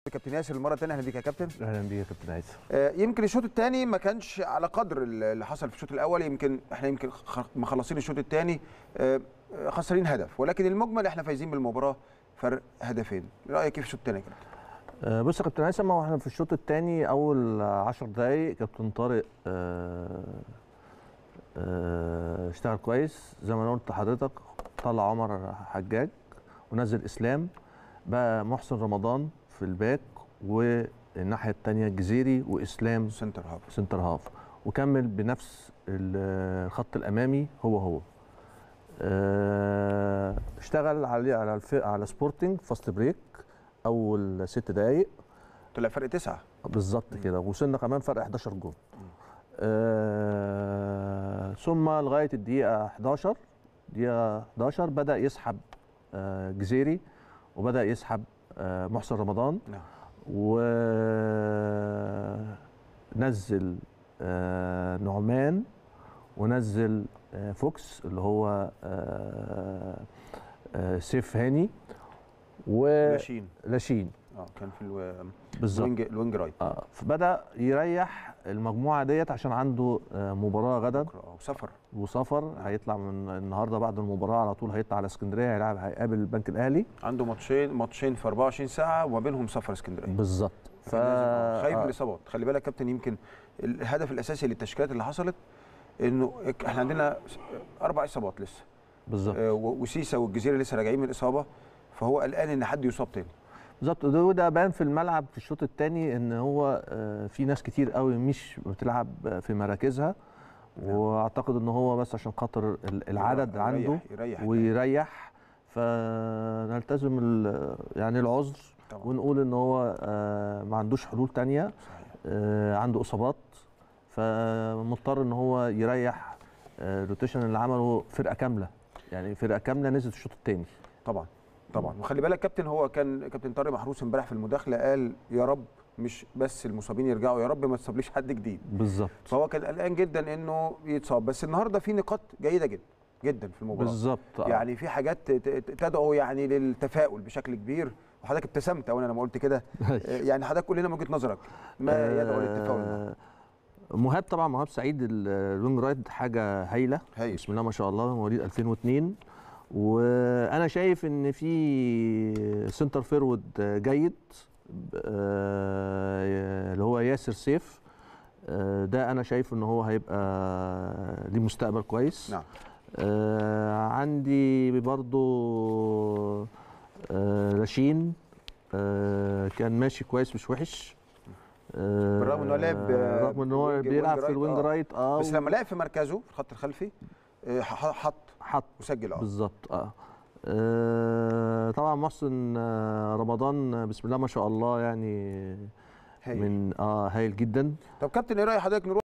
كابتن ياسر المره الثانيه اهلا بيك يا كابتن اهلا بيك يا كابتن هيثم آه، يمكن الشوط الثاني ما كانش على قدر اللي حصل في الشوط الاول يمكن احنا يمكن خ- مخلصين الشوط الثاني خسرين هدف ولكن المجمل احنا فايزين بالمباراه فرق هدفين رايك ايه في الشوط الثاني يا كابتن آه، بص يا كابتن هيثم هو احنا في الشوط الثاني اول 10 دقائق كابتن طارق آه، آه، اشتغل كويس زي ما انا قلت لحضرتك طلع عمر حجاج ونزل اسلام بقى محسن رمضان في الباك والناحيه الثانيه الجزيري واسلام سنتر هاف سنتر هاف وكمل بنفس ال- الخط الامامي هو هو آه، اشتغل عليه على الف... على سبورتنج فاست بريك اول ست دقائق طلع فرق تسعه بالظبط كده وصلنا كمان فرق 11 جول آه ثم لغايه الدقيقه 11 دقيقه 11 بدا يسحب آه جزيري وبدا يسحب آه محسن رمضان نعم ونزل آه نعمان ونزل آه فوكس اللي هو آه آه سيف هاني لاشين ولاشين اه كان في الو... بالظبط الوينج الوينج رايت اه فبدا يريح المجموعه ديت عشان عنده آه مباراه غدا بكرة، آه، وسفر وسفر هيطلع من النهارده بعد المباراه على طول هيطلع على اسكندريه هيلعب هيقابل البنك الاهلي عنده ماتشين ماتشين في 24 ساعه وما بينهم سفر اسكندريه بالظبط ف كان لازم- آه، خايف من آه، الاصابات خلي بالك يا كابتن يمكن الهدف الاساسي للتشكيلات اللي حصلت انه احنا عندنا اربع اصابات لسه بالظبط آه، و- وسيسا والجزيره لسه راجعين من الاصابه فهو قلقان ان حد يصاب تاني بالظبط وده وده بان في الملعب في الشوط الثاني ان هو آه، في ناس كتير قوي مش بتلعب في مراكزها نعم. واعتقد ان هو بس عشان خاطر ال- العدد يريح- عنده يريح ويريح فنلتزم ال- يعني العذر طبعا ونقول ان هو آه، ما عندوش حلول تانية صحيح آه، عنده اصابات فمضطر ان هو يريح آه، الروتيشن اللي عمله فرقه كامله يعني فرقه كامله نزلت الشوط الثاني طبعا طبعا وخلي بالك كابتن هو كان كابتن طارق محروس امبارح في المداخله قال يا رب مش بس المصابين يرجعوا يا رب ما تصابليش حد جديد بالظبط فهو كان قلقان جدا انه يتصاب بس النهارده في نقاط جيده جدا جدا في المباراه بالظبط آه. يعني في حاجات ت- ت- تدعو يعني للتفاؤل بشكل كبير وحضرتك ابتسمت وانا لما قلت كده آه، يعني حضرتك قول لنا من وجهه نظرك ما يدعو للتفاؤل ده؟ آه، مهاب طبعا مهاب سعيد ال- الوينج رايت حاجه هايله هايل. بسم الله ما شاء الله مواليد 2002 وانا شايف ان في سنتر فيرود جيد آه، اللي هو ياسر سيف آه، ده انا شايف ان هو هيبقى ليه مستقبل كويس نعم آه عندي برضو آه رشين آه كان ماشي كويس مش وحش آه بالرغم إن هو لعب، آه، رغم ان هو وينج- بيلعب وينج في رايت، الوينج آه. رايت اه بس لما لعب في مركزه في الخط الخلفي آه، ح- حط حط وسجل اه بالظبط آه. اه طبعا محسن آه، رمضان آه، بسم الله ما شاء الله يعني هايل. من اه هايل جدا طب كابتن ايه راي حضرتك نروح